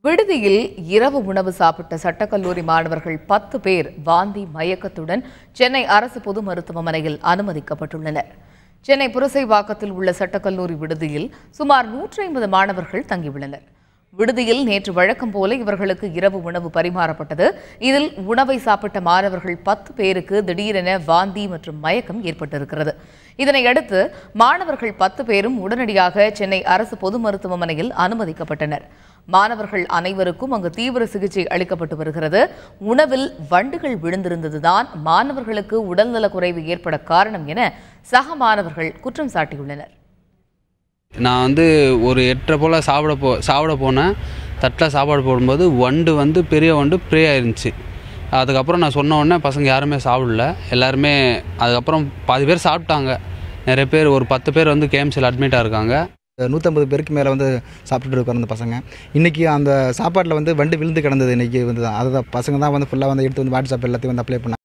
விடுதியில் இரவு உணவு சாப்பிட்ட சட்டக்கல்லூரி மாணவர்கள் பத்து பேர் வாந்தி மயக்கத்துடன் சென்னை அரசு பொது மருத்துவமனையில் அனுமதிக்கப்பட்டுள்ளனர் சென்னை புரசைவாக்கத்தில் உள்ள சட்டக்கல்லூரி விடுதியில் சுமார் நூற்றி ஐம்பது மாணவர்கள் தங்கியுள்ளனர் விடுதியில் நேற்று வழக்கம் போல இவர்களுக்கு இரவு உணவு பரிமாறப்பட்டது இதில் உணவை சாப்பிட்ட மாணவர்கள் பத்து பேருக்கு திடீரென வாந்தி மற்றும் மயக்கம் ஏற்பட்டிருக்கிறது இதனையடுத்து மாணவர்கள் பத்து பேரும் உடனடியாக சென்னை அரசு பொது மருத்துவமனையில் அனுமதிக்கப்பட்டனர் மாணவர்கள் அனைவருக்கும் அங்கு தீவிர சிகிச்சை அளிக்கப்பட்டு வருகிறது உணவில் வண்டுகள் விழுந்திருந்ததுதான் மாணவர்களுக்கு உடல்நலக் குறைவு ஏற்பட காரணம் என சக மாணவர்கள் குற்றம் சாட்டியுள்ளனர் நான் வந்து ஒரு எட்டரை போல் சாப்பிட போ சாப்பிட போனேன் தட்டில் சாப்பாடு போடும்போது வண்டு வந்து பெரிய வண்டு ப்ரே ஆயிருந்துச்சு அதுக்கப்புறம் நான் சொன்ன உடனே பசங்க யாருமே சாப்பிடல எல்லாருமே அதுக்கப்புறம் பாதி பேர் சாப்பிட்டாங்க நிறைய பேர் ஒரு பத்து பேர் வந்து கேஎம்சியில் அட்மிட்டாக இருக்காங்க நூற்றம்பது பேருக்கு மேலே வந்து சாப்பிட்டுட்டு இருக்காரு அந்த பசங்க இன்றைக்கி அந்த சாப்பாட்டில் வந்து வண்டு விழுந்து கிடந்தது இன்றைக்கி வந்து தான் அதுதான் பசங்க தான் வந்து ஃபுல்லாக வந்து எடுத்து வந்து வாட்ஸ்அப் எல்லாத்தையும் வந்து அப்ளை பண்ணாங்க